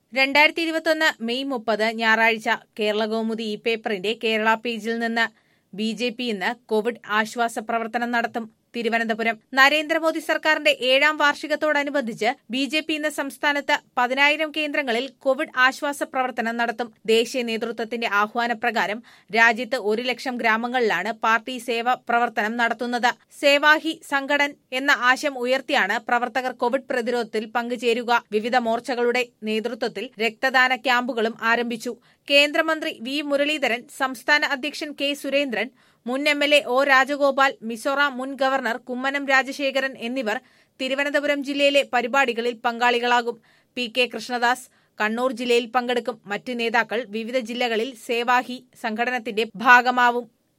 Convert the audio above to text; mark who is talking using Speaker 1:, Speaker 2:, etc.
Speaker 1: രണ്ടായിരത്തി ഇരുപത്തൊന്ന് മെയ് മുപ്പത് ഞായറാഴ്ച കേരള കൗമുദി ഈ പേപ്പറിന്റെ കേരള പേജിൽ നിന്ന് ബി ജെ പി ഇന്ന് കോവിഡ് ആശ്വാസ പ്രവർത്തനം നടത്തും തിരുവനന്തപുരം നരേന്ദ്രമോദി സർക്കാരിന്റെ ഏഴാം വാർഷികത്തോടനുബന്ധിച്ച് ബി ജെ പി ഇന്ന് സംസ്ഥാനത്ത് പതിനായിരം കേന്ദ്രങ്ങളിൽ കോവിഡ് ആശ്വാസ പ്രവർത്തനം നടത്തും ദേശീയ നേതൃത്വത്തിന്റെ ആഹ്വാനപ്രകാരം രാജ്യത്ത് ഒരു ലക്ഷം ഗ്രാമങ്ങളിലാണ് പാർട്ടി സേവ പ്രവർത്തനം നടത്തുന്നത് സേവാഹി സംഘടൻ എന്ന ആശയം ഉയർത്തിയാണ് പ്രവർത്തകർ കോവിഡ് പ്രതിരോധത്തിൽ പങ്കുചേരുക വിവിധ മോർച്ചകളുടെ നേതൃത്വത്തിൽ രക്തദാന ക്യാമ്പുകളും ആരംഭിച്ചു കേന്ദ്രമന്ത്രി വി മുരളീധരൻ സംസ്ഥാന അധ്യക്ഷൻ കെ സുരേന്ദ്രൻ മുൻ M L A O Rajagopal Mizoram മുൻ ഗവർണർ കുമ്മനം രാജശേഖരൻ എന്നിവർ തിരുവനന്തപുരം ജില്ലയിലെ പരിപാടികളിൽ പങ്കാളികളാകും പി കെ കൃഷ്ണദാസ് കണ്ണൂർ ജില്ലയിൽ പങ്കെടുക്കും മറ്റ് നേതാക്കൾ വിവിധ ജില്ലകളിൽ സേവാഹി സംഘടനത്തിന്റെ ഭാഗമാവും